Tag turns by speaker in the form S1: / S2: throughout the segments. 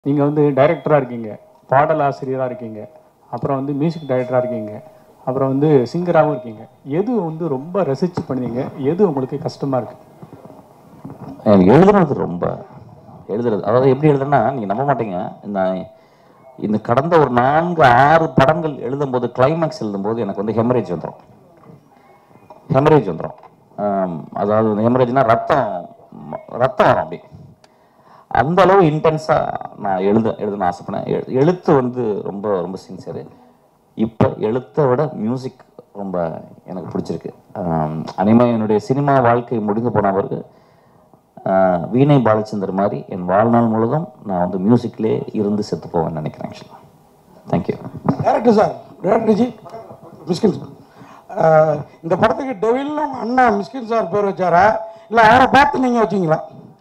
S1: நீங்கள் வந்து டைரக்டராக இருக்கீங்க பாடல் ஆசிரியராக இருக்கீங்க அப்புறம் வந்து மியூசிக் டைரக்டராக இருக்கீங்க அப்புறம் வந்து சிங்கராகவும் இருக்கீங்க எது வந்து ரொம்ப ரசித்து பண்ணுவீங்க எது உங்களுக்கு கஷ்டமாக இருக்குது
S2: எனக்கு எழுதுறது ரொம்ப எழுதுறது அதாவது எப்படி எழுதுனா நீங்கள் நம்ப மாட்டீங்க நான் இந்த கடந்த ஒரு நான்கு ஆறு படங்கள் எழுதும்போது கிளைமேக்ஸ் எழுதும்போது எனக்கு வந்து ஹெமரேஜ் வந்துடும் ஹெமரேஜ் வந்துடும் அதாவது ஹெமரேஜ்னா ரத்தம் ம- ரத்தம் வரும் அப்படி அந்த அளவு இன்டென்ஸாக நான் எழுத எழுதணும்னு ஆசைப்படேன் எழு- எழுத்து வந்து ரொம்ப ரொம்ப சின்சியரு இப்போ எழுத்தை விட மியூசிக் ரொம்ப எனக்கு பிடிச்சிருக்கு அனிமே என்னுடைய சினிமா வாழ்க்கை முடிந்து போன பிறகு ஆஹ், வீணை பாலச்சந்தர் மாதிரி என் வாழ்நாள் முழுதும் நான் வந்து மியூசிக்லேயே இருந்து செத்து போவேன்னு நினைக்கிறேன் ஆக்சுவலாக thank you
S3: director sir director ji Mysskin sir அஹ், இந்த படத்துக்கு டெவில்னு உங்க அண்ணன் மிஸ்கின் சார் பேர் வச்சாரா இல்லை அவரை பார்த்து நீங்கள் வச்சீங்களா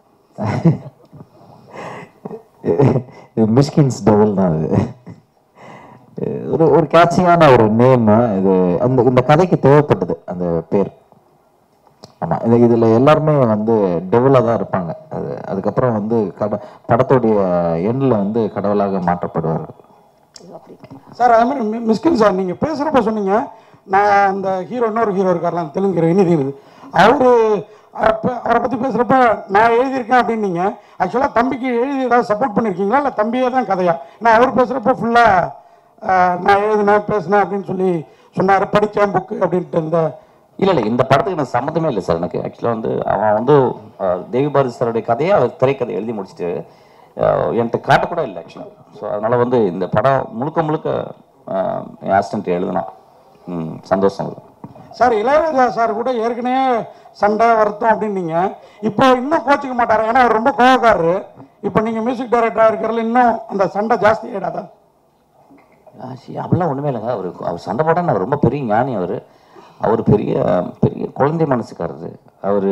S4: இது மிஷ்கின்ஸ் டெவல் தான் இது ஒரு ஒரு கேட்சியான ஒரு நேம் இது அந்த இந்த கதைக்கு தேவைப்பட்டது அந்த பேர் ஆமா இது இதுல எல்லாருமே வந்து டெவலாக தான் இருப்பாங்க அது அதுக்கப்புறம் வந்து கட படத்துடைய எண்ணில் வந்து கடவுளாக மாற்றப்படுவார்கள்
S3: சார் அதே மாதிரி மி- மிஸ்கின் சார் நீங்கள் பேசுகிறப்ப சொன்னீங்க நான் அந்த ஹீரோ இன்னொரு ஹீரோ இருக்கார்ல அந்த தெலுங்கு hero, இனி தீருது அவரு அப்ப- அவரை பற்றி பேசுகிறப்ப நான் எழுதியிருக்கேன் அப்படின்னீங்க ஆக்சுவலாக தம்பிக்கு எழுதி ஏதாவது சப்போர்ட் பண்ணியிருக்கீங்களா இல்லை தம்பியே தான் கதையா நான் அவர் பேசுகிறப்ப ஃபுல்லாக நான் எழுதினேன் பேசினேன் அப்படின்னு சொல்லி சொன்னார் படித்தேன் புக்கு அப்படின்ட்டு இந்த
S2: இல்லை இல்லை இந்த படத்துக்கு எனக்கு சம்மந்தமே இல்லை சார் எனக்கு ஆக்சுவலாக வந்து அவன் வந்து அஹ், தேவி பாரதி சாருடைய கதையை அவர் திரைக்கதை எழுதி முடிச்சுட்டு அஹ், என்கிட்ட காட்டக்கூட இல்லை ஆக்சுவலாக ஸோ அதனால் வந்து இந்த படம் முழுக்க முழுக்க அஹ், என் ஆசிஸ்டன்ட் எழுதினான் ம், சந்தோஷம் அது
S3: சார் இளையராஜா சார் கூட ஏற்கனவே சண்டை வருத்தம் அப்படின்னீங்க இப்போ இன்னும் கோச்சிக்க மாட்டாரு ஏன்னா அவர் ரொம்ப கோவக்காரரு இப்போ நீங்கள் மியூசிக் டைரக்டராக இருக்கிறதுல இன்னும் அந்த சண்டை ஜாஸ்தி ஆகிடாதா
S2: ஆச்சி, அப்படிலாம் ஒன்றுமே இல்லைங்க அவர் அவர் சண்டை போட்டால் அவர் ரொம்ப பெரிய ஞானி அவர் அவர் பெரிய பெரிய குழந்தை மனசுக்காரரு அவர்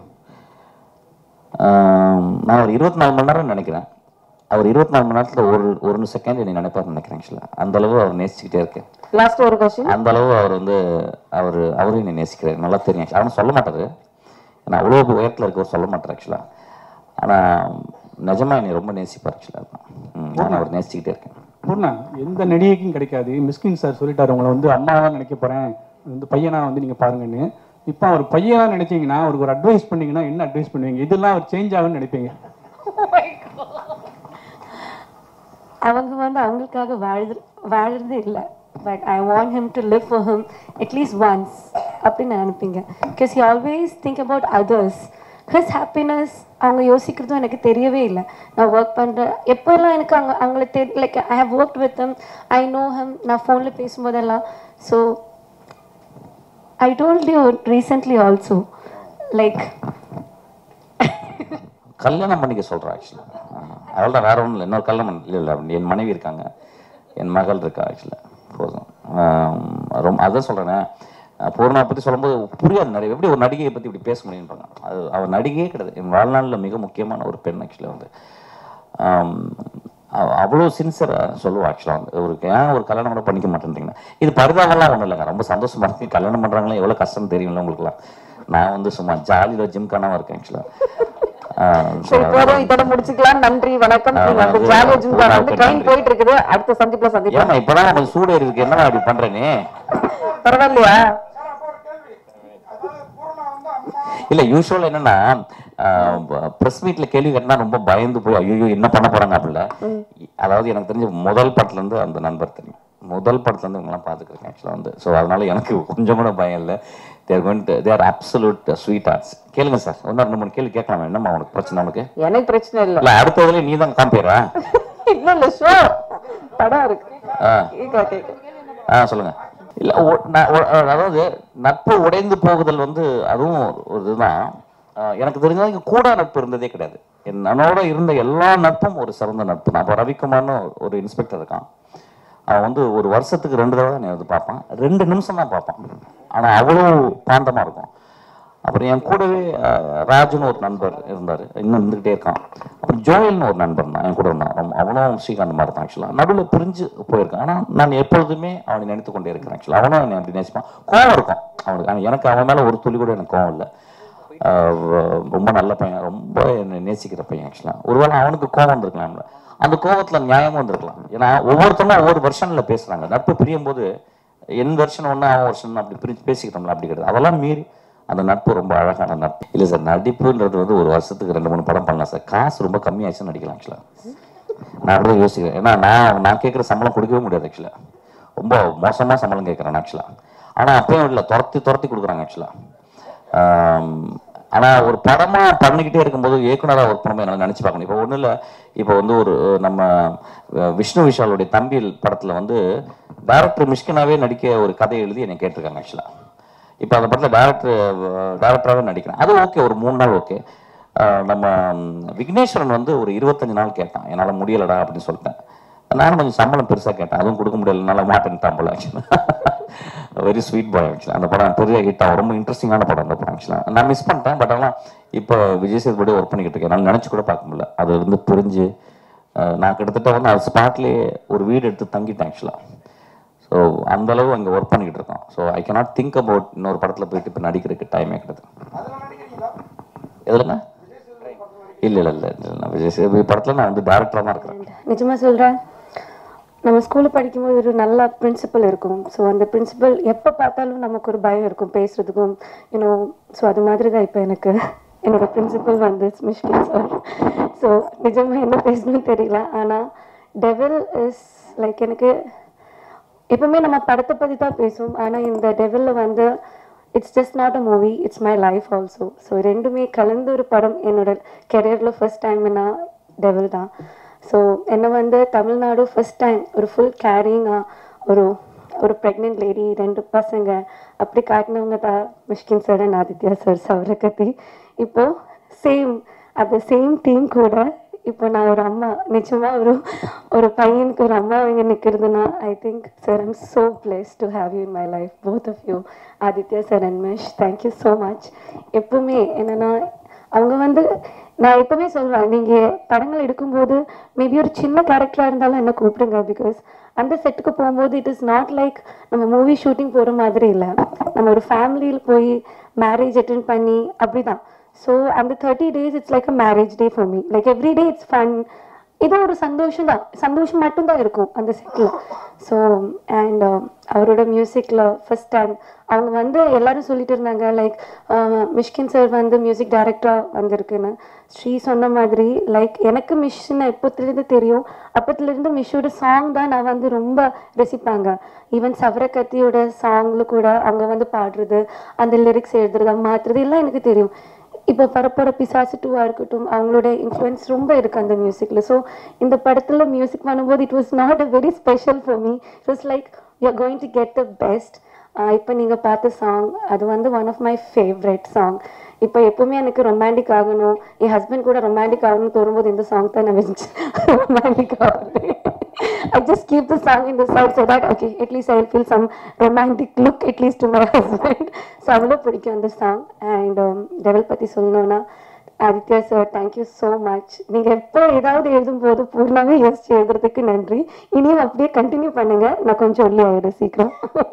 S2: நான் ஒரு இருபத்தி நாலு மணி நேரம் நினைக்கிறேன் அவர் இருபத்தி நாலு மணி நேரத்தில் ஒரு ஒரு செகண்ட் என்னை நினைப்பார்னு நினைக்கிறேன் ஆக்சுவலாக அந்த அளவு அவர் நேசிச்சுக்கிட்டே இருக்கேன்
S5: லாஸ்ட் ஒரு கொஸ்டின்
S2: அந்த அளவு அவர் வந்து அவர் அவரும் என்னை நேசிக்கிறார் நல்லா தெரியும் அவனும் சொல்ல மாட்டாரு நான் அவ்வளோ உயரத்தில் இருக்கவர் சொல்ல மாட்டார் ஆக்சுவலாக ஆனால் நிஜமா என்னை ரொம்ப நேசிப்பார் ஆக்சுவலாக நான் அவர் நேசிச்சுக்கிட்டே இருக்கேன்
S1: பூர்ணா எந்த நடிகைக்கும் கிடைக்காது மிஸ்கின் சார் சொல்லிட்டாரு உங்களை வந்து அம்மாவா நினைக்க போகிறேன் வந்து பையனா வந்து நீங்கள் பாருங்கன்னு இப்போ அவர் பையனா நினைச்சீங்கன்னா அவருக்கு ஒரு அட்வைஸ் பண்ணீங்கன்னா என்ன அட்வைஸ் பண்ணுவீங்க இதெல்லாம் அவர் சேஞ்ச் ஆகும்னு நினைப்பீங்க
S6: அவங்க வந்து அவங்களுக்காக வாழுது வாழுறது இல்லை but I want him to live for him at least once அப்படின்னு நான் நினைப்பீங்க because he always think about others his happiness அவங்க யோசிக்கிறதும் எனக்கு தெரியவே இல்லை நான் ஒர்க் பண்ணுறேன் எப்போல்லாம் எனக்கு அவங்க அவங்கள தெரி like I have work with him I know him நான் ஃபோனில் பேசும்போதெல்லாம் so I told you recently also like
S2: கல்யாணம் பண்ணிக்க சொல்கிறேன் ஆக்சுவலாக அவள் தான் வேற ஒன்றும் இல்லை இன்னொரு கல்யாணம் பண்ண இல்லை இல்லை என் மனைவி இருக்காங்க என் மகள் இருக்கா ஆக்சுவலாக போதும் ஆம், ரொம்ப அதான் சொல்கிறேனே பூர்ணா பற்றி சொல்லும்போது புரியாது நிறைய எப்படி ஒரு நடிகையை பற்றி இப்படி பேச முடியுன்றாங்க அது அவள் நடிகையே கிடையாது என் வாழ்நாளில் மிக முக்கியமான ஒரு பெண் ஆக்சுவலாக வந்து ஆம், அவ- அவ்வளோ சின்சராக சொல்லுவா ஆக்சுவலாக வந்து ஒரு ஏன் ஒரு கல்யாணம் கூட பண்ணிக்க மாட்டேன்றீங்கன்னா இது பரிதாபம்லாம் ஒன்றும் இல்லைங்க ரொம்ப சந்தோஷமா இருக்கு கல்யாணம் பண்ணுறாங்களா எவ்வளோ கஷ்டம் தெரியும்ல உங்களுக்குலாம் நான் வந்து சும்மா ஜாலியில் ஜிம் காணாமல் இருக்கேன்
S5: சரி
S2: ஆக்சுவலாக
S5: போதும் இதோட முடிச்சுக்கலாம் நன்றி வணக்கம் நீங்க அந்த
S2: ஆ,
S5: ஜாலியா
S2: அது-
S5: ஜிம்கான் வந்து
S2: அது-
S5: ட்ரெயின் போயிட்டு இருக்குது அடுத்த சந்திப்புல சந்திப்போம்
S2: ஏமா இப்பதான் கொஞ்சம் சூடு இருக்கு என்ன அப்படி பண்ற நீ
S5: பரவாயில்லையா
S2: இல்ல யூஸ்வல் என்னன்னா பிரஸ் மீட்ல கேள்வி கேட்டா ரொம்ப பயந்து போய் ஐயோ என்ன பண்ண போறாங்க அப்படில அதாவது எனக்கு தெரிஞ்ச முதல் படத்துல இருந்து அந்த நண்பர் தெரியும் முதல் படத்துல இருந்து இவங்கெல்லாம் பாத்துக்கிறேன் ஆக்சுவலா வந்து ஸோ அதனால எனக்கு கொஞ்சம் கூட பயம் இல்லை they're going they're absolute sweethearts கேளுங்க சார் ஒன்று ரெண்டு மூணு கேள்வி கேட்கலாமா என்னம்மா உனக்கு பிரச்சனை உனக்கு
S5: எனக்கு பிரச்சனை இல்ல
S2: இல்ல அடுத்ததுல நீ தான் காம்பியரா
S5: இல்ல இல்ல ஷோ படம் இருக்கு
S2: ஆ
S5: கேக்க கேக்க
S2: ஆ சொல்லுங்க இல்ல ஒ- நான் ஒ- அதாவது நட்பு உடைந்து போகுதல் வந்து அதுவும் ஒரு இதுதான் ஆ, எனக்கு தெரிஞ்சது இங்க கூட நட்பு இருந்ததே கிடையாது என்னோட இருந்த எல்லா நட்பும் ஒரு சிறந்த நட்பு தான் அப்போ ரவிக்குமார்னு ஒரு இன்ஸ்பெக்டர் இருக்கான் அவன் வந்து ஒரு வருஷத்துக்கு ரெண்டு தடவை நீ வந்து பார்ப்பான் ரெண்டு நிமிஷம் தான் பார்ப்பான் ஆனா அவ்வளோ பாந்தமா இருக்கும் அப்புறம் என் கூடவே அஹ், ராஜுன்னு ஒரு நண்பர் இருந்தார் இன்னும் இருந்துகிட்டே இருக்கான் அப்புறம் ஜோயல்னு ஒரு நண்பர் தான் என் கூட இருந்தான் ரொம்ப- அவனும் ஸ்ரீகாந்த் மாதிரி தான் ஆக்சுவலாக நடுவில் பிரிஞ்சு போயிருக்கான் ஆனால் நான் எப்பொழுதுமே அவனை நினைத்து கொண்டே இருக்கிறேன் ஆக்சுவலாக அவனும் என்னை அப்படி நேசிப்பான் கோவம் இருக்கும் அவனுக்கு ஆனால் எனக்கு அவன் மேலே ஒரு துளி கூட எனக்கு கோவம் இல்லை ஆஹ் ரொம்ப நல்ல பையன் ரொம்ப என்னை நேசிக்கிற பையன் ஆக்சுவலாக ஒருவேளை அவனுக்கு கோவம் வந்திருக்கலாம்ல அந்த கோவத்துல நியாயமும் வந்திருக்கலாம் ஏன்னா ஒவ்வொருத்தரும் ஒவ்வொரு வெர்ஷன்ல பேசுறாங்க நட்பு பிரியும் போது என் வெர்ஷன் ஒன்று அவன் வெர்ஷன் அப்படி பிரிச்சு பேசிக்கிட்டோம்ல அப்படி கிடையாது அதெல்லாம் மீறி அந்த நட்பு ரொம்ப அழகான நட்பு இல்லை சார் நடிப்புன்றது வந்து ஒரு வருஷத்துக்கு ரெண்டு மூணு படம் பண்ணலாம் சார் காசு ரொம்ப கம்மியாச்சுன்னு நடிக்கலாம் ஆக்சுவலாக நான் அப்படியே யோசிக்கிறேன் ஏன்னா நான் நான் கேட்குற சம்பளம் கொடுக்கவே முடியாது ஆக்சுவலாக ரொம்ப மோசமாக சம்பளம் கேட்குறேன் ஆக்சுவலாக ஆனால் அப்பயும் இல்லை துரத்தி துரத்தி கொடுக்குறாங்க ஆக்சுவலாக ஆனால் ஒரு படமாக பண்ணிக்கிட்டே இருக்கும்போது இயக்குனராக ஒர்க் பண்ணும்போது என்னால் நினச்சி பார்க்கணும் இப்போ ஒன்றும் இல்லை இப்போ வந்து ஒரு நம்ம அஹ், விஷ்ணு விஷாலுடைய தம்பி படத்தில் வந்து டேரக்டர் மிஷ்கினாவே நடிக்க ஒரு கதை எழுதி என்னை கேட்டிருக்காங்க ஆக்சுவலாக இப்போ அந்த படத்தில் டேரக்டர் டேரக்டராகவே நடிக்கிறேன் அது ஓகே ஒரு மூணு நாள் ஓகே நம்ம ம், விக்னேஸ்வரன் வந்து ஒரு இருபத்தஞ்சு நாள் கேட்டான் என்னால் முடியலடா அப்படின்னு சொல்லிட்டேன் நானும் கொஞ்சம் சம்பளம் பெருசாக கேட்டேன் அதுவும் கொடுக்க முடியலனால மாட்டேன்ட்டான் போல ஆக்சுவலாக வெரி ஸ்வீட் பாய் ஆக்சுவலாக அந்த படம் பெரிய ஹிட் ஆகும் ரொம்ப இன்ட்ரெஸ்டிங்கான படம் அந்த படம் ஆக்சுவலாக நான் மிஸ் பண்ணிட்டேன் பட் ஆனால் இப்போ விஜய் சேதுபடி ஒர்க் பண்ணிக்கிட்டு இருக்கேன் நான் நினச்சி கூட பார்க்க முடியல அது வந்து புரிஞ்சு அஹ், நான் கிட்டத்தட்ட வந்து அது ஸ்பாட்லேயே ஒரு வீடு எடுத்து தங்கிட்டேன் ஆக்சுவலாக ஸோ அந்த அளவு அங்கே ஒர்க் பண்ணிக்கிட்டு இருக்கோம் so I cannot think about இன்னொரு படத்தில் போயிட்டு இப்போ நடிக்கிறதுக்கு டைமே கிடையாது எதுலங்க இல்லை இல்லை இல்லை இல்லை விஜய் சேதுபதி படத்தில் நான் வந்து டேரக்டராக தான் இருக்கிறேன்
S6: நிஜமா சொல்கிறேன் நம்ம ஸ்கூலில் படிக்கும்போது ஒரு நல்ல பிரின்சிபல் இருக்கும் ஸோ அந்த பிரின்சிபல் எப்போ பார்த்தாலும் நமக்கு ஒரு பயம் இருக்கும் பேசுறதுக்கும் யூனோ ஸோ அது மாதிரி தான் இப்போ எனக்கு என்னோட பிரின்சிபல் வந்து மிஷ்கின் சார் ஸோ நிஜமாக என்ன பேசணும்னு தெரியல ஆனால் டெவில் இஸ் லைக் எனக்கு எப்பவுமே நம்ம படத்தை பற்றி தான் பேசுவோம் ஆனால் இந்த டெவிலில் வந்து it's just not a movie it's my life also so ரெண்டுமே கலந்து ஒரு படம் என்னோட கெரியரில் ஃபர்ஸ்ட் டைம்னா டெவில் தான் ஸோ என்னை வந்து தமிழ்நாடு ஃபர்ஸ்ட் டைம் ஒரு ஃபுல் கேரிங்காக ஒரு ஒரு ப்ரெக்னென்ட் லேடி ரெண்டு பசங்க அப்படி காட்டினவங்க தான் Mysskin sir and Aditya sir சவரகத்தி இப்போது சேம் அந்த சேம் டீம் கூட இப்போ நான் ஒரு அம்மா நிஜமா ஒரு ஒரு பையனுக்கு ஒரு அம்மா இங்கே நிற்கிறதுனா I think sir I'm so bless to have you in my life both of you Aditya sir and Mysskin thank you so much எப்பவுமே என்னன்னா அவங்க வந்து நான் எப்பவுமே சொல்றேன் நீங்க படங்கள் எடுக்கும்போது மேபி ஒரு சின்ன கேரக்டரா இருந்தாலும் என்ன கூப்பிடுங்க பிகாஸ் அந்த செட்டுக்கு போகும்போது இட் இஸ் நாட் லைக் நம்ம மூவி ஷூட்டிங் போற மாதிரி இல்லை நம்ம ஒரு ஃபேமிலியில் போய் மேரேஜ் அட்டென்ட் பண்ணி அப்படிதான் ஸோ அந்த thirty days it's like a marriage day for me like every day it's fun இது ஒரு சந்தோஷம் தான் சந்தோஷம் மட்டும்தான் இருக்கும் அந்த செட்டில் ஸோ அண்ட் அவரோட மியூசிக்கில் ஃபர்ஸ்ட் டைம் அவங்க வந்து எல்லாரும் சொல்லிட்டு இருந்தாங்க லைக் மிஷ்கின் சார் வந்து மியூசிக் டைரக்டராக வந்திருக்குன்னு ஸ்ரீ சொன்ன மாதிரி லைக் எனக்கு மிஷ்ன்னு எப்போத்துலேருந்து தெரியும் அப்பத்துலேருந்து மிஷ்ஷோட சாங் தான் நான் வந்து ரொம்ப ரசிப்பாங்க ஈவன் சவரக்கத்தியோட சாங்ல கூட அவங்க வந்து பாடுறது அந்த லிரிக்ஸ் எழுதுறது மாற்றுறது எல்லாம் எனக்கு தெரியும் இப்போ பரப்பர பிசாசு டூவாக இருக்கட்டும் அவங்களோட இன்ஃப்ளூயன்ஸ் ரொம்ப இருக்கு அந்த மியூசிக்கில் ஸோ இந்த படத்தில் மியூசிக் பண்ணும்போது it was not a very special for me it was like you are going to get the best இப்போ நீங்கள் பார்த்த சாங் அது வந்து one of my favourite song இப்போ எப்பவுமே எனக்கு ரொமான்டிக் ஆகணும் என் ஹஸ்பண்ட் கூட ரொமான்டிக் ஆகணும்னு தோணும்போது இந்த சாங் தான் நான் வச்சு ரொமான்டிக் ஆகணும் I just keep the song in the side so that okay, at least I will feel some romantic look at least to my husband. so அவ்வளோ பிடிக்கும் அந்த சாங் அண்ட் டெவல் பற்றி சொல்லணும்னா Aditya sir thank you so much நீங்கள் எப்போ ஏதாவது எழுதும்போது பூர்ணாவே யோசிச்சு எழுதுறதுக்கு நன்றி இனியும் அப்படியே கண்டினியூ பண்ணுங்க நான் கொஞ்சம் ஒல்லி ஆயிடும் சீக்கிரம்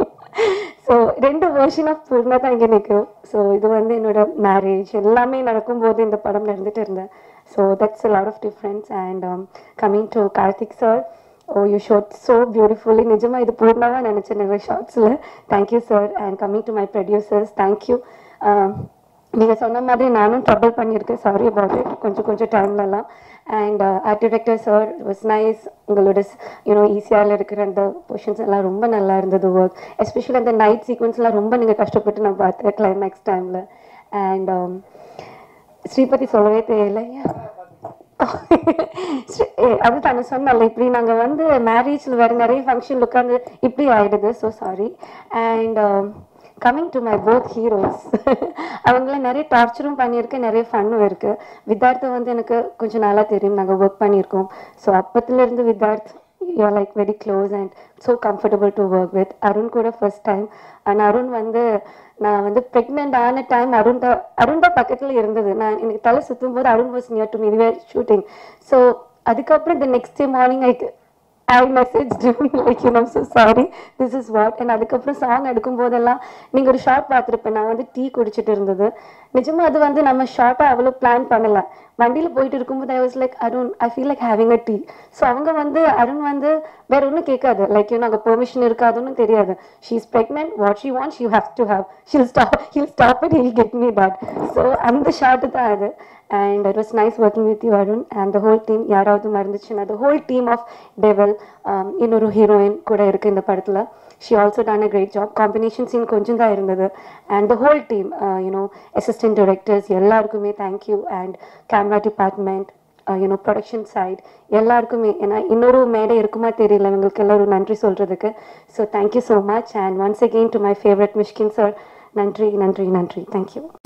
S6: ஸோ ரெண்டு வெர்ஷன் ஆஃப் பூர்ணா தான் இங்கே நிற்கும் ஸோ இது வந்து என்னோட மேரேஜ் எல்லாமே நடக்கும்போது இந்த படம் நடந்துட்டு இருந்தேன் so that's a lot of difference and um, coming to Karthik sir oh you shot so beautifully நிஜமா இது பூர்ணாவா நினச்சேன் நிறைய ஷார்ட்ஸில் thank you sir and coming to my producers thank you நீங்கள் சொன்ன மாதிரி நானும் ட்ரபிள் பண்ணியிருக்கேன் சாரி அபவுட் இட் கொஞ்சம் கொஞ்சம் டைம்லலாம் and art director sir was nice உங்களோட யூனோ ஈஸியாக இருக்கிற அந்த பொசிஷன்ஸ் எல்லாம் ரொம்ப நல்லா இருந்தது ஒர்க் எஸ்பெஷலி அந்த நைட் சீக்வன்ஸ்லாம் ரொம்ப நீங்கள் கஷ்டப்பட்டு நான் பார்த்தேன் கிளைமேக்ஸ் டைமில் அண்ட் ஸ்ரீபதி சொல்லவே தெரியல அது தானே சொன்னல இப்படி நாங்கள் வந்து மேரேஜில் வேறு நிறைய ஃபங்க்ஷன் உட்காந்து இப்படி ஆயிடுது so sorry and coming to my both heroes அவங்கள நிறைய டார்ச்சரும் பண்ணியிருக்கேன் நிறைய ஃபன்னும் இருக்குது வித்தார்த்தை வந்து எனக்கு கொஞ்சம் நாளாக தெரியும் நாங்கள் ஒர்க் பண்ணியிருக்கோம் ஸோ அப்பத்துலேருந்து Vidharth you are like very close and so comfortable to work with Arun கூட ஃபர்ஸ்ட் டைம் அண்ட் அருண் வந்து நான் வந்து ப்ரெக்னென்ட் ஆன டைம் அருண் தான் அருண் தான் பக்கத்தில் இருந்தது நான் எனக்கு தலை சுற்றும் போது Arun was near to me where shooting so அதுக்கப்புறம் the next day morning I I message like you know so sorry this is what and அதுக்கப்புறம் சாங் எடுக்கும் போதெல்லாம் நீங்கள் ஒரு ஷார்ட் பார்த்துருப்பேன் நான் வந்து டீ குடிச்சிட்டு இருந்தது நிஜமா அது வந்து நம்ம ஷார்ட்டாக அவ்வளோ பிளான் பண்ணல வண்டியில் போயிட்டு இருக்கும்போது I was like Arun I feel like having a tea so அவங்க வந்து அருண் வந்து வேற ஒன்றும் கேட்காது லைக் யூ அங்கே பெர்மிஷன் இருக்காதுன்னு தெரியாது she is pregnant what she want she have to have she'll stop he'll stop it he'll get me that so அந்த ஷார்ட்டு தான் அது and it was nice working with you Arun and the whole team யாராவது மறந்துச்சுன்னா the whole team of devil இன்னொரு heroine கூட இருக்குது இந்த படத்தில் she also done a great job combination scene கொஞ்சம் தான் இருந்தது and the whole team you know assistant directors எல்லாருக்குமே thank you and camera department you know production side எல்லாருக்குமே ஏன்னா இன்னொரு மேடை இருக்குமா தெரியல இவங்களுக்கு எல்லாரும் நன்றி சொல்கிறதுக்கு so thank you so much and once again to my favourite Mysskin sir நன்றி நன்றி நன்றி தேங்க்யூ